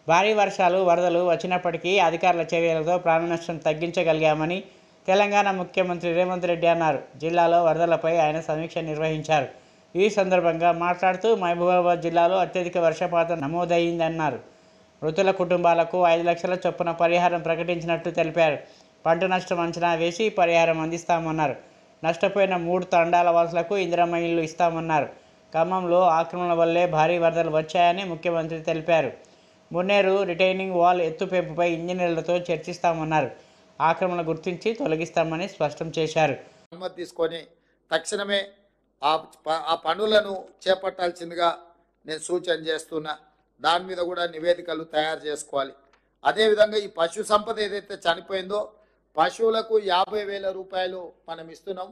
భారీ వర్షాలు వరదలు వచ్చినప్పటికీ అధికారుల చర్యలతో ప్రాణ నష్టం తగ్గించగలిగామని తెలంగాణ ముఖ్యమంత్రి రేవంత్ రెడ్డి అన్నారు జిల్లాలో వరదలపై ఆయన సమీక్ష నిర్వహించారు ఈ సందర్భంగా మాట్లాడుతూ మహబూబాబాద్ జిల్లాలో అత్యధిక వర్షపాతం నమోదయ్యిందన్నారు మృతుల కుటుంబాలకు ఐదు లక్షల చొప్పున పరిహారం ప్రకటించినట్టు తెలిపారు పంట నష్టం అంచనా వేసి పరిహారం అందిస్తామన్నారు నష్టపోయిన మూడు తండాల వాసులకు ఇందిరమ్మ ఇల్లు ఇస్తామన్నారు ఖమ్మంలో ఆక్రమణ వల్లే భారీ వరదలు వచ్చాయని ముఖ్యమంత్రి తెలిపారు మున్నేరు రిటైనింగ్ వాల్ ఎత్తుపెంపుపై ఇంజనీర్లతో చర్చిస్తామన్నారు ఆక్రమణ గుర్తించి తొలగిస్తామని స్పష్టం చేశారు అనుమతి తీసుకొని తక్షణమే ఆ ప- ఆ పనులను చేపట్టాల్సిందిగా నేను సూచన చేస్తున్నా దాని మీద కూడా నివేదికలు తయారు చేసుకోవాలి అదేవిధంగా ఈ పశు సంపద ఏదైతే చనిపోయిందో పశువులకు యాభై వేల రూపాయలు మనం ఇస్తున్నాం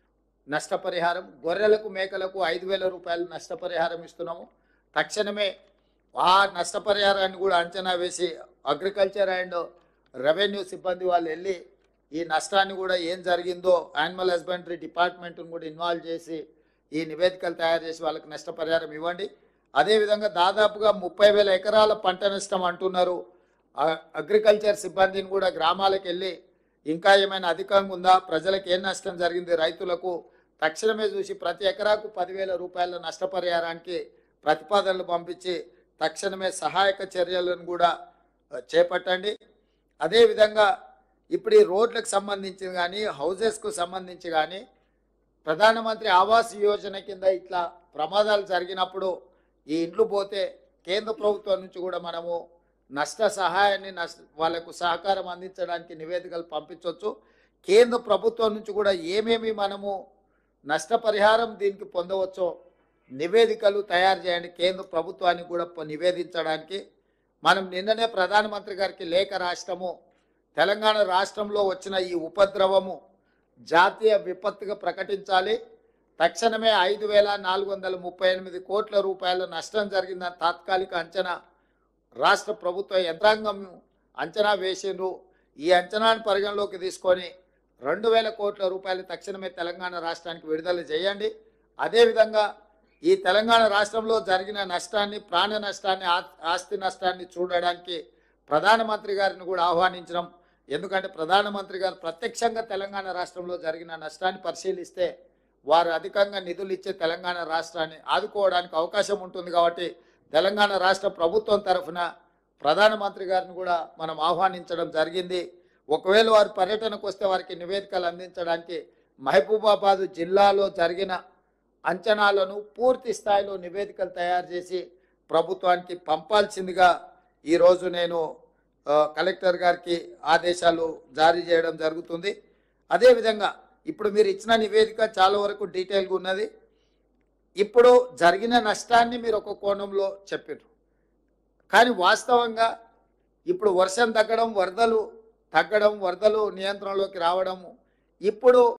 నష్టపరిహారం గొర్రెలకు మేకలకు ఐదు వేల రూపాయలు నష్టపరిహారం ఇస్తున్నాము తక్షణమే ఆ నష్టపరిహారాన్ని కూడా అంచనా వేసి అగ్రికల్చర్ అండ్ రెవెన్యూ సిబ్బంది వాళ్ళు వెళ్ళి ఈ నష్టాన్ని కూడా ఏం జరిగిందో యానిమల్ హస్బెండరీ డిపార్ట్మెంట్ను కూడా ఇన్వాల్వ్ చేసి ఈ నివేదికలు తయారు చేసి వాళ్ళకి నష్టపరిహారం ఇవ్వండి అదేవిధంగా దాదాపుగా ముప్పై వేల ఎకరాల పంట నష్టం అంటున్నారు ఆ- అగ్రికల్చర్ సిబ్బందిని కూడా గ్రామాలకు వెళ్ళి ఇంకా ఏమైనా అధికంగా ఉందా ప్రజలకు ఏం నష్టం జరిగింది రైతులకు తక్షణమే చూసి ప్రతి ఎకరాకు పదివేల రూపాయల నష్టపరిహారానికి ప్రతిపాదనలు పంపించి తక్షణమే సహాయక చర్యలను కూడా ఆ, చేపట్టండి అదేవిధంగా ఇప్పుడు ఈ రోడ్లకు సంబంధించి కానీ హౌజెస్కు సంబంధించి కానీ ప్రధానమంత్రి ఆవాస్ యోజన కింద ఇట్లా ప్రమాదాలు జరిగినప్పుడు ఈ ఇండ్లు పోతే కేంద్ర ప్రభుత్వం నుంచి కూడా మనము నష్ట సహాయాన్ని నష్ట వాళ్ళకు సహకారం అందించడానికి నివేదికలు పంపించవచ్చు కేంద్ర ప్రభుత్వం నుంచి కూడా ఏమేమి మనము నష్టపరిహారం దీనికి పొందవచ్చో నివేదికలు తయారు చేయండి కేంద్ర ప్రభుత్వానికి కూడా ప- నివేదించడానికి మనం నిన్ననే ప్రధానమంత్రి గారికి లేఖ రాష్ట్రము తెలంగాణ రాష్ట్రంలో వచ్చిన ఈ ఉపద్రవము జాతీయ విపత్తుగా ప్రకటించాలి తక్షణమే ఐదు వేల నాలుగు వందల ముప్పై ఎనిమిది కోట్ల రూపాయల నష్టం జరిగిందని తాత్కాలిక అంచనా రాష్ట్ర ప్రభుత్వ యంత్రాంగం అంచనా వేసిండ్రు ఈ అంచనాను పరిగణలోకి తీసుకొని రెండు వేల కోట్ల రూపాయలు తక్షణమే తెలంగాణ రాష్ట్రానికి విడుదల చేయండి అదేవిధంగా ఈ తెలంగాణ రాష్ట్రంలో జరిగిన నష్టాన్ని ప్రాణ నష్టాన్ని ఆ- ఆస్తి నష్టాన్ని చూడడానికి ప్రధానమంత్రి గారిని కూడా ఆహ్వానించడం ఎందుకంటే ప్రధానమంత్రి గారు ప్రత్యక్షంగా తెలంగాణ రాష్ట్రంలో జరిగిన నష్టాన్ని పరిశీలిస్తే వారు అధికంగా నిధులు ఇచ్చే తెలంగాణ రాష్ట్రాన్ని ఆదుకోవడానికి అవకాశం ఉంటుంది కాబట్టి తెలంగాణ రాష్ట్ర ప్రభుత్వం తరఫున ప్రధానమంత్రి గారిని కూడా మనం ఆహ్వానించడం జరిగింది ఒకవేళ వారు పర్యటనకు వస్తే వారికి నివేదికలు అందించడానికి మహబూబాబాద్ జిల్లాలో జరిగిన అంచనాలను పూర్తి స్థాయిలో నివేదికలు తయారు చేసి ప్రభుత్వానికి పంపాల్సిందిగా ఈరోజు నేను ఆ, కలెక్టర్ గారికి ఆదేశాలు జారీ చేయడం జరుగుతుంది అదేవిధంగా ఇప్పుడు మీరు ఇచ్చిన నివేదిక చాలా వరకు డీటెయిల్గా ఉన్నది ఇప్పుడు జరిగిన నష్టాన్ని మీరు ఒక కోణంలో చెప్పారు కానీ వాస్తవంగా ఇప్పుడు వర్షం తగ్గడం వరదలు తగ్గడం వరదలు నియంత్రణలోకి రావడము ఇప్పుడు